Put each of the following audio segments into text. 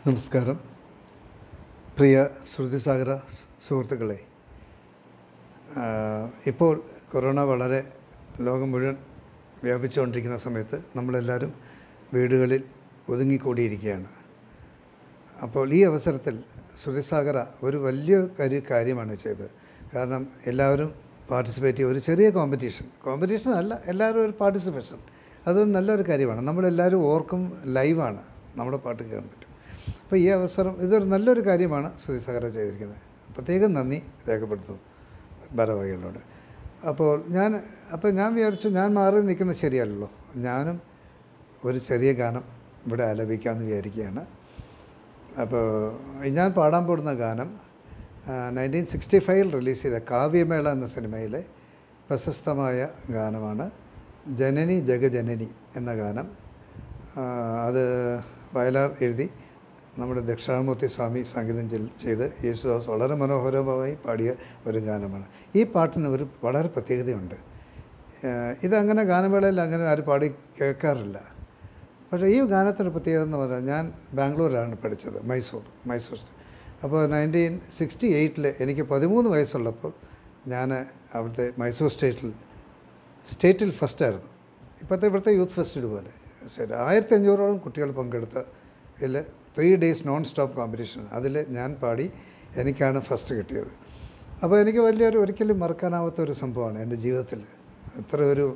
നമസ്കാരം പ്രിയ ശ്രുതിസാഗര സുഹൃത്തുക്കളെ ആഹ് ഇപ്പോൾ കൊറോണ വളരെ ലോകം മുഴുവൻ വ്യാപിച്ചുകൊണ്ടിരിക്കുന്ന സമയത്ത് നമ്മളെല്ലാവരും വീടുകളിൽ ഒതുങ്ങിക്കൂടിയിരിക്കുകയാണ് അപ്പോൾ ഈ അവസരത്തിൽ ശ്രുതിസാഗര ഒരു വലിയ കാര്യ കാര്യമാണ് ചെയ്തത് കാരണം എല്ലാവരും പാർട്ടിസിപ്പേറ്റ് ചെയ്യുക ഒരു ചെറിയ കോമ്പറ്റീഷൻ കോമ്പറ്റീഷൻ അല്ല എല്ലാവരും ഒരു പാർട്ടിസിപ്പേഷൻ അതൊരു നല്ലൊരു കാര്യമാണ് നമ്മളെല്ലാവരും ഓർക്കും ലൈവാണ് നമ്മുടെ പാട്ട് കേൾക്കാൻ പറ്റും അപ്പോൾ ഈ അവസരം ഇതൊരു നല്ലൊരു കാര്യമാണ് ശ്രുതിസാഗര ചെയ്തിരിക്കുന്നത് പ്രത്യേകം നന്ദി രേഖപ്പെടുത്തുന്നു ഭാരവാഹികളോട് അപ്പോൾ ഞാൻ അപ്പോൾ ഞാൻ വിചാരിച്ചു ഞാൻ മാറി നിൽക്കുന്നത് ശരിയല്ലല്ലോ ഞാനും ഒരു ചെറിയ ഗാനം ഇവിടെ ആലപിക്കാമെന്ന് വിചാരിക്കുകയാണ് അപ്പോൾ ഞാൻ പാടാൻ പോകുന്ന ഗാനം നയൻറ്റീൻ സിക്സ്റ്റി ഫൈവിൽ റിലീസ് ചെയ്ത കാവ്യമേള എന്ന സിനിമയിലെ പ്രശസ്തമായ ഗാനമാണ് ജനനി ജഗജനനി എന്ന ഗാനം ആ, അത് വയലാർ എഴുതി നമ്മുടെ ദക്ഷിണാമൂർത്തി സ്വാമി സംഗീതം ചെൽ- ചെയ്ത് യേശുദാസ് വളരെ മനോഹരമായി പാടിയ ഒരു ഗാനമാണ് ഈ പാട്ടിന് ഒരു വളരെ പ്രത്യേകതയുണ്ട് ആ, ഇതങ്ങനെ ഗാനമേളയിൽ അങ്ങനെ ആരും പാടി കേൾക്കാറില്ല പക്ഷേ ഈ ഗാനത്തിൻ്റെ പ്രത്യേകത എന്ന് പറഞ്ഞാൽ ഞാൻ ബാംഗ്ലൂരിലാണ് പഠിച്ചത് മൈസൂർ മൈസൂർ അപ്പോൾ നയൻറ്റീൻ സിക്സ്റ്റി എയ്റ്റിൽ എനിക്ക് പതിമൂന്ന് വയസ്സുള്ളപ്പോൾ ഞാൻ അവിടുത്തെ മൈസൂർ സ്റ്റേറ്റിൽ സ്റ്റേറ്റിൽ ഫസ്റ്റായിരുന്നു ഇപ്പോഴത്തെ ഇവിടുത്തെ യൂത്ത് ഫെസ്റ്റിവൽ പോലെ സ്റ്റേറ്റ് ആയിരത്തി അഞ്ഞൂറോളം കുട്ടികൾ പങ്കെടുത്ത ഇതിൽ three days non stop competition അതിൽ ഞാൻ പാടി എനിക്കാണ് ഫസ്റ്റ് കിട്ടിയത് അപ്പോൾ എനിക്ക് വലിയൊരു ഒരിക്കലും മറക്കാനാവാത്ത ഒരു സംഭവമാണ് എൻ്റെ ജീവിതത്തിൽ അത്ര ഒരു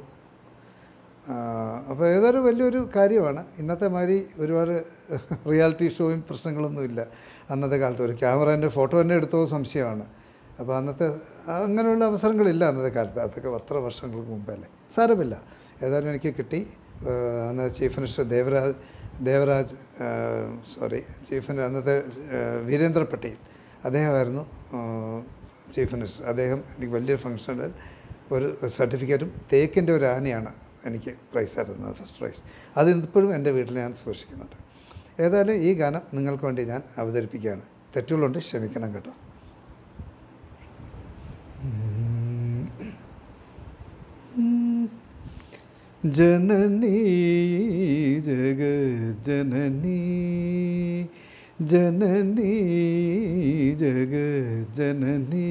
അപ്പോൾ ഏതൊരു വലിയൊരു കാര്യമാണ് ഇന്നത്തെ മാതിരി ഒരുപാട് റിയാലിറ്റി ഷോയും പ്രശ്നങ്ങളൊന്നുമില്ല അന്നത്തെ കാലത്ത് ഒരു ക്യാമറേൻ്റെ ഫോട്ടോ തന്നെ എടുത്തോ സംശയമാണ് അപ്പോൾ അന്നത്തെ അങ്ങനെയുള്ള അവസരങ്ങളില്ല അന്നത്തെ കാലത്ത് അതൊക്കെ അത്ര വർഷങ്ങൾക്ക് മുമ്പല്ലേ സാരമില്ല ഏതായാലും എനിക്ക് കിട്ടി ആ, അന്ന് chief minister Devaraj Devaraj sorry chief minister അന്നത്തെ ആ, വീരേന്ദ്ര പട്ടേൽ അദ്ദേഹമായിരുന്നു ആ, ചീഫ് മിനിസ്റ്റർ അദ്ദേഹം എനിക്ക് വലിയൊരു ഫംഗ്ഷനിൽ ഒരു സർട്ടിഫിക്കറ്റും തേക്കിൻ്റെ ഒരു ആനയാണ് എനിക്ക് പ്രൈസ് ആയിരുന്നത് ഫസ്റ്റ് പ്രൈസ് അത് ഇപ്പോഴും എൻ്റെ വീട്ടിൽ ഞാൻ സൂക്ഷിക്കുന്നുണ്ട് ഏതായാലും ഈ ഗാനം നിങ്ങൾക്ക് വേണ്ടി ഞാൻ അവതരിപ്പിക്കുകയാണ് തെറ്റുകളുണ്ട് ക്ഷമിക്കണം കേട്ടോ ജനനീ ജഗജനനീ ജനനീ ജഗജനനീ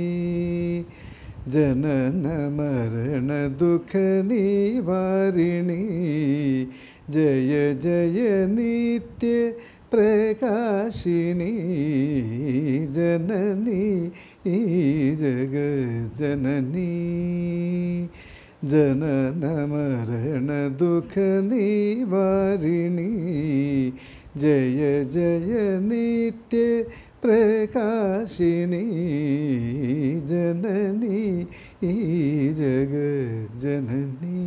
ജനന മരണ ദുഃഖ നിവാരിണി ജയ ജയ നിത്യ പ്രകാശിനി ജനനി ജഗജനനീ ജനന മരണ ദുഃഖ നിവാരിണി ജയ ജയ നിത്യ പ്രകാശിനി ജനനി ജഗജനനീ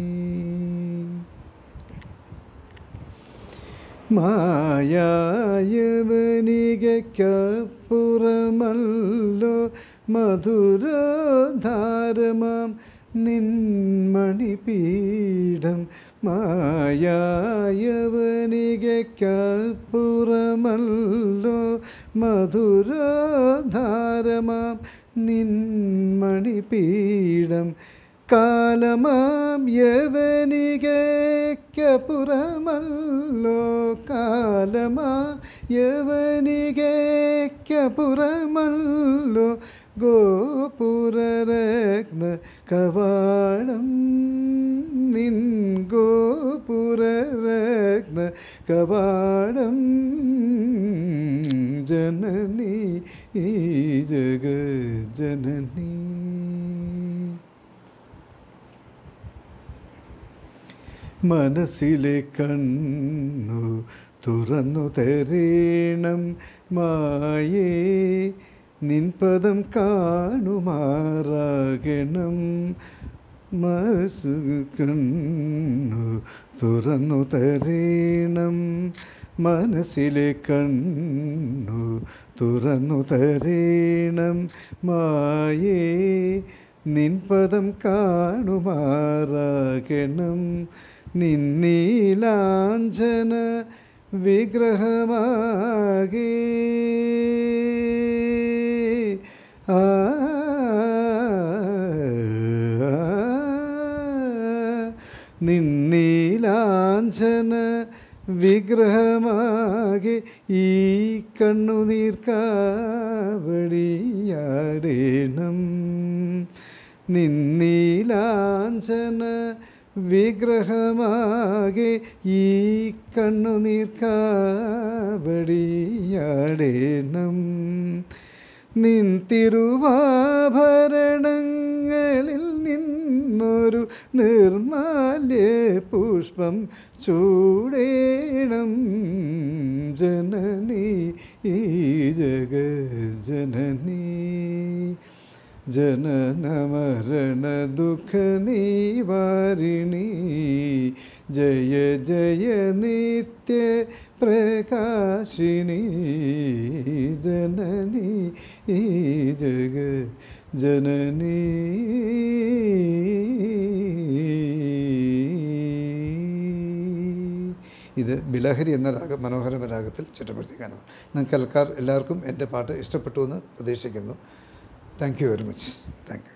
മായായവനികയ്ക്കപ്പുറമല്ലോ മധുരധാരമാം നിൻമണിപീഠം മായായവനികയ്ക്കപ്പുറമല്ലോ മധുരധാരമാം നിൻമണിപീഠം കാലമാം യവനികയ്ക്കപ്പുറമല്ലോ കാലമാം യവനികയ്ക്കപ്പുറമല്ലോ ഗോപുരരത്ന കവാടം നിൻ ഗോപുരരത്ന കവാടം ജനനി ഈ ജഗജനനീ മനസ്സിലെ കണ്ണു തുറന്നു തരേണം മായേ നിൻപദം കാണുമാറാകണം മനസ്സു കണ്ണു തുറന്നു തരേണം മനസ്സിലെ കണ്ണു തുറന്നു തരേണം മായേ നിൻപദം കാണുമാറാകണം നിന്നീലാഞ്ചന വിഗ്രഹമാകേ ആ നിന്നീലാഞ്ചന വിഗ്രഹമാകെ ഈ കണ്ണുനീർക്കാവടിയാടേണം നിന്നീലാഞ്ചന വിഗ്രഹമാകെ ഈ കണ്ണുനീർക്കാവടിയാടേണം നിൻ തിരുവാഭരണങ്ങളിൽ നിന്നൊരു നിർമാല്യ പുഷ്പം ചൂടേണം ജനനി ഈ ജഗജനനി ജനനമരണ ദുഃഖ നിവാരിണി ജയ ജയ നിത്യ പ്രകാശിനി ജനനി ഈ ജഗ ജനനി ഇത് ബിലഹരി എന്ന രാഗ മനോഹരമ രാഗത്തിൽ ചിട്ടപ്പെടുത്തിയ ഗാനമാണ് നിങ്ങൾക്ക് എല്ലാവർക്കും എൻ്റെ പാട്ട് ഇഷ്ടപ്പെട്ടു എന്ന് പ്രതീക്ഷിക്കുന്നു thank you very much thank U